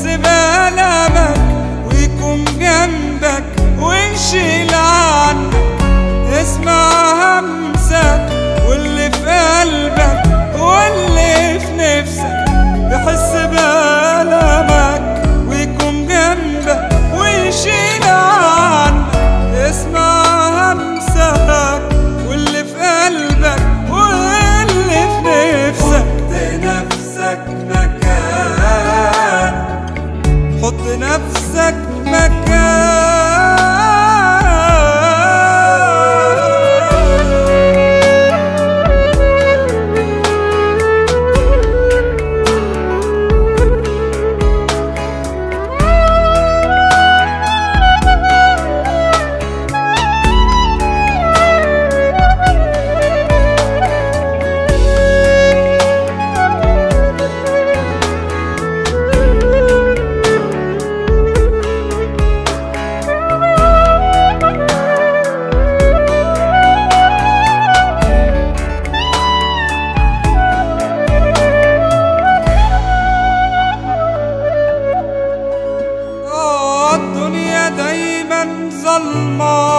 بألمك ويكون جنبك ويشيل عنك اسمع همسك واللي في قلبك واللي في نفسك يحس بألمك ويكون جنبك ويشيل عنك اسمع همسك واللي في قلبك واللي في نفسك حط نفسك مكان حط نفسك مكان آه، الدنيا دايما ظلمة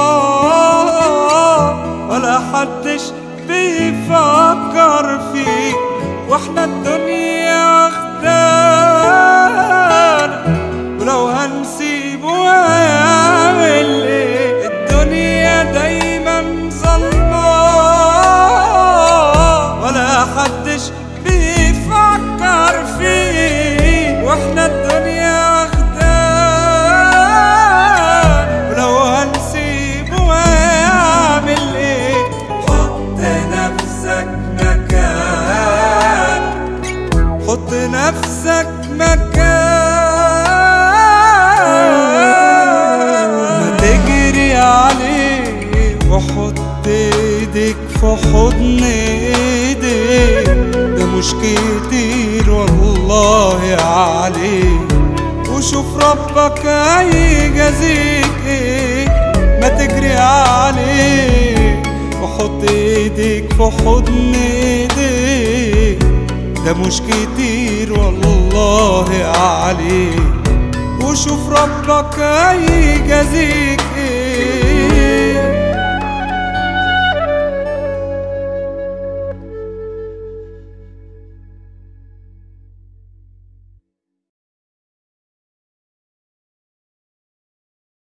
ولا حدش بيفكر فيك واحنا الدنيا واخدانا ولو هنسيبه هيعمل ايه الدنيا دايما ظلمة ولا حدش بيفكر فيه واحنا الدنيا واخدانا ولو هنسيبه هيعمل ايه حط نفسك مكان حط نفسك مكان ما تجري عليه وحط ايدك في حضن ايديك ده مش كتير والله عليه وشوف ربك هيجازيك ايه ما تجري عليه وحط ايدك في حضن ايديك ده مش كتير والله عليه وشوف ربك هيجازيك